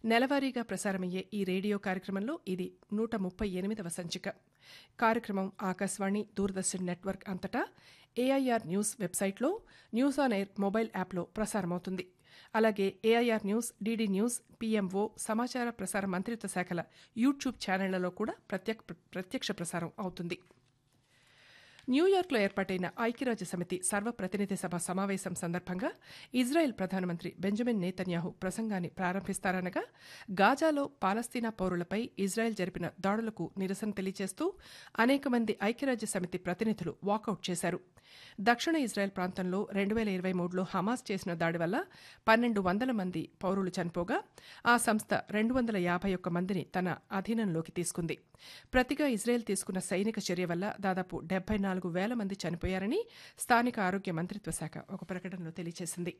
నెలవారీగా ప్రసారమయ్యే ఈ రేడియో కార్యక్రమంలో ఇది నూట ముప్పై ఎనిమిదవ సంచిక కార్యక్రమం ఆకాశవాణి దూరదర్శన్ నెట్వర్క్ అంతటా ఏఐఆర్ న్యూస్ వెబ్సైట్లో న్యూస్ ఆన్ ఎయిర్ మొబైల్ యాప్లో ప్రసారమవుతుంది అలాగే AIR news DD news PMO సమాచార ప్రసార మంత్రిత్వ శాఖల యూట్యూబ్ ఛానళ్లలో కూడా ప్రత్యక్ష ప్రత్యక్ష ప్రసారం అవుతుంది న్యూయార్క్లో ఏర్పాటైన ఐక్యరాజ్య సమితి సర్వప్రతినిధి సభ సమావేశం సందర్భంగా ఇజ్రాయెల్ ప్రధానమంత్రి బెంజమిన్ నేతన్యాహు ప్రసంగాన్ని ప్రారంభిస్తారనగా గాజాలో పాలస్తీనా పౌరులపై ఇజ్రాయెల్ జరిపిన దాడులకు నిరసన తెలియజేస్తూ అనేక మంది ఐక్యరాజ్య సమితి ప్రతినిధులు వాకౌట్ చేశారు దక్షిణ ఇజ్రాయెల్ ప్రాంతంలో రెండు వేల ఇరవై మూడులో హమాస్ చేసిన దాడి వల్ల పన్నెండు వందల మంది పౌరులు చనిపోగా ఆ సంస్థ రెండు వందల యాభై ఒక్క మందిని తన అధీనంలోకి తీసుకుంది ప్రతిగా ఇజ్రాయెల్ తీసుకున్న సైనిక చర్య వల్ల దాదాపు డెబ్బై నాలుగు వేల మంది చనిపోయారని స్థానిక ఆరోగ్య మంత్రిత్వ శాఖ ఒక ప్రకటనలో తెలియజేసింది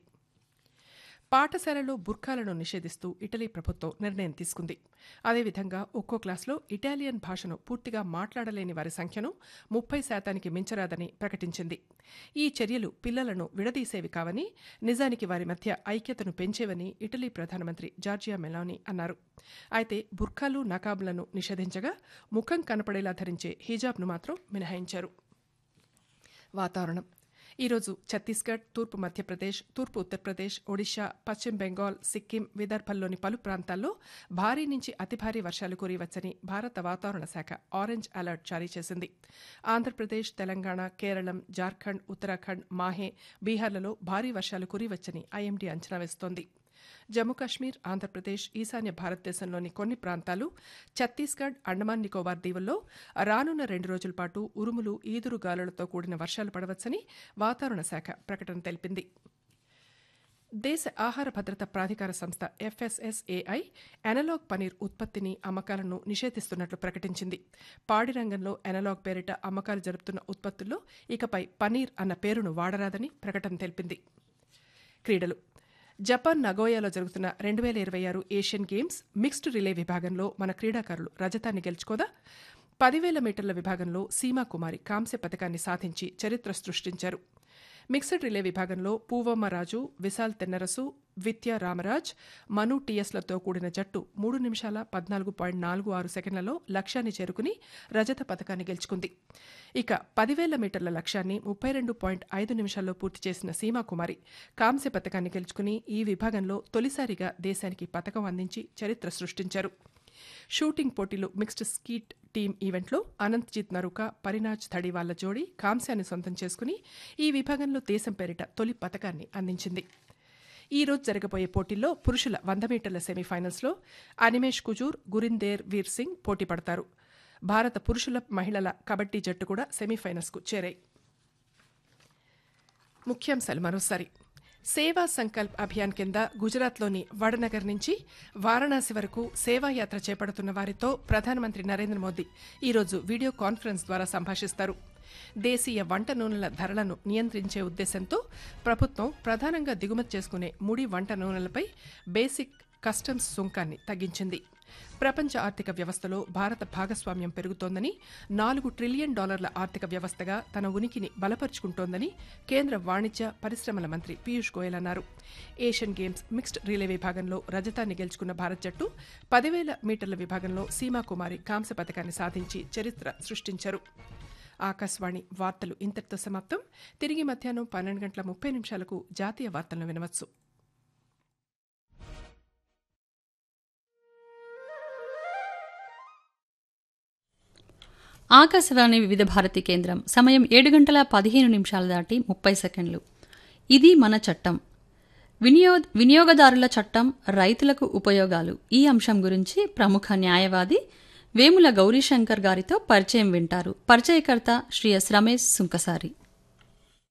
పాఠశాలలో బుర్ఖాలను నిషేధిస్తూ ఇటలీ ప్రభుత్వం నిర్ణయం తీసుకుంది అదేవిధంగా ఒక్కో క్లాసులో ఇటాలియన్ భాషను పూర్తిగా మాట్లాడలేని వారి సంఖ్యను ముప్పై శాతానికి మించరాదని ప్రకటించింది ఈ చర్యలు పిల్లలను విడదీసేవి కావని నిజానికి వారి మధ్య ఐక్యతను పెంచేవని ఇటలీ ప్రధానమంత్రి జార్జియా మెలాని అన్నారు అయితే బుర్ఖాలు నకాబులను నిషేధించగా ముఖం కనపడేలా ధరించే హిజాబ్ను మాత్రం మినహాయించారు వాతావరణం ఈరోజు ఛత్తీస్గఢ్ తూర్పు మధ్యప్రదేశ్ తూర్పు ఉత్తరప్రదేశ్ ఒడిశా పశ్చిమ బెంగాల్ సిక్కిం విదర్భల్లోని పలు ప్రాంతాల్లో భారీ నుంచి అతి భారీ వర్షాలు కురియవచ్చని భారత వాతావరణ శాఖ ఆరెంజ్ అలర్ట్ జారీ చేసింది ఆంధ్రప్రదేశ్ తెలంగాణ కేరళం జార్ఖండ్ ఉత్తరాఖండ్ మాహే బీహార్లలో భారీ వర్షాలు కురియవచ్చని ఐఎండీ అంచనా వేస్తోంది జమ్మూ కాశ్మీర్ ఆంధ్రప్రదేశ్ ఈశాన్య భారతదేశంలోని కొన్ని ప్రాంతాలు ఛత్తీస్గఢ్ అండమాన్ నికోబార్ దీవుల్లో రానున్న రెండు రోజుల పాటు ఉరుములు ఈదురు గాలులతో కూడిన వర్షాలు పడవచ్చని వాతావరణ శాఖ ప్రకటన తెలిపింది దేశ ఆహార భద్రత ప్రాధికార సంస్థ ఎఫ్ఎస్ఎస్ఏఐ అనలాగ్ పనీర్ ఉత్పత్తిని అమ్మకాలను నిషేధిస్తున్నట్లు ప్రకటించింది పాడి రంగంలో అనలాగ్ పేరిట అమ్మకాలు జరుపుతున్న ఉత్పత్తుల్లో ఇకపై పనీర్ అన్న పేరును వాడరాదని ప్రకటన తెలిపింది క్రీడలు జపాన్ నగోయాలో జరుగుతున్న రెండు వేల ఇరవై ఆరు ఏషియన్ గేమ్స్ మిక్స్డ్ రిలే విభాగంలో మన క్రీడాకారులు రజతాన్ని గెలుచుకోదా పదివేల మీటర్ల విభాగంలో సీమా కుమారి కాంస్య పథకాన్ని సాధించి చరిత్ర సృష్టించారు మిక్స్డ్ రిలే విభాగంలో పూవమ్మ రాజు విశాల్ తెన్నరసు విత్య రామరాజ్ మను టీఎస్లతో కూడిన జట్టు మూడు నిమిషాల పద్నాలుగు పాయింట్ నాలుగు ఆరు సెకండ్లలో లక్ష్యాన్ని చేరుకుని రజత పథకాన్ని గెలుచుకుంది ఇక పదివేల మీటర్ల లక్ష్యాన్ని ముప్పై రెండు పాయింట్ ఐదు నిమిషాల్లో పూర్తి చేసిన సీమాకుమారి కాంస్య పథకాన్ని గెలుచుకుని ఈ విభాగంలో తొలిసారిగా దేశానికి పథకం అందించి చరిత్ర సృష్టించారు షూటింగ్ పోటీలు మిక్స్డ్ స్కీట్ టీమ్ ఈవెంట్లో అనంత్జిత్ నరుక పరినాజ్ థడివాళ్ల జోడీ కాంస్యాన్ని సొంతం చేసుకుని ఈ విభాగంలో దేశం పేరిట తొలి పథకాన్ని అందించింది ఈ రోజు జరగబోయే పోటీల్లో పురుషుల వంద మీటర్ల సెమీఫైనల్స్లో అనిమేష్ కుజూర్ గురిందేర్ వీర్ సింగ్ పోటీ పడతారు భారత పురుషుల మహిళల కబడ్డీ జట్టు కూడా సెమీఫైనల్స్కు చేరాయి ముఖ్యాంశాలు మరోసారి సేవా సంకల్ప్ అభియాన్ కింద గుజరాత్లోని వడనగర్ నుంచి వారణాసి వరకు సేవాయాత్ర చేపడుతున్న వారితో ప్రధానమంత్రి నరేంద్ర మోదీ ఈరోజు వీడియో కాన్ఫరెన్స్ ద్వారా సంభాషిస్తారు దేశీయ వంట నూనెల ధరలను నియంత్రించే ఉద్దేశంతో ప్రభుత్వం ప్రధానంగా దిగుమతి చేసుకునే ముడి వంట నూనెలపై బేసిక్ కస్టమ్స్ సుంకాన్ని తగ్గించింది ప్రపంచ ఆర్థిక వ్యవస్థలో భారత భాగస్వామ్యం పెరుగుతోందని నాలుగు ట్రిలియన్ డాలర్ల ఆర్థిక వ్యవస్థగా తన ఉనికిని బలపరుచుకుంటోందని కేంద్ర వాణిజ్య పరిశ్రమల మంత్రి పీయూష్ గోయల్ అన్నారు ఏషియన్ గేమ్స్ మిక్స్డ్ రిలే విభాగంలో రజతాన్ని గెలుచుకున్న భారత్ జట్టు పదివేల మీటర్ల విభాగంలో సీమాకుమారి కాంస్య పథకాన్ని సాధించి చరిత్ర సృష్టించారు ఆకాశవాణి వార్తలు ఇంతటితో సమాప్తం తిరిగి మధ్యాహ్నం పన్నెండు గంటల ముప్పై నిమిషాలకు జాతీయ వార్తలను వినవచ్చు ఆకాశవాణి వివిధ భారతి కేంద్రం సమయం ఏడు గంటల పదిహేను నిమిషాలు దాటి ముప్పై సెకండ్లు ఇది మన చట్టం వినియో వినియోగదారుల చట్టం రైతులకు ఉపయోగాలు ఈ అంశం గురించి ప్రముఖ న్యాయవాది వేముల గౌరీశంకర్ గారితో పరిచయం వింటారు పరిచయకర్త శ్రీ ఎస్ రమేష్ సుంకసారి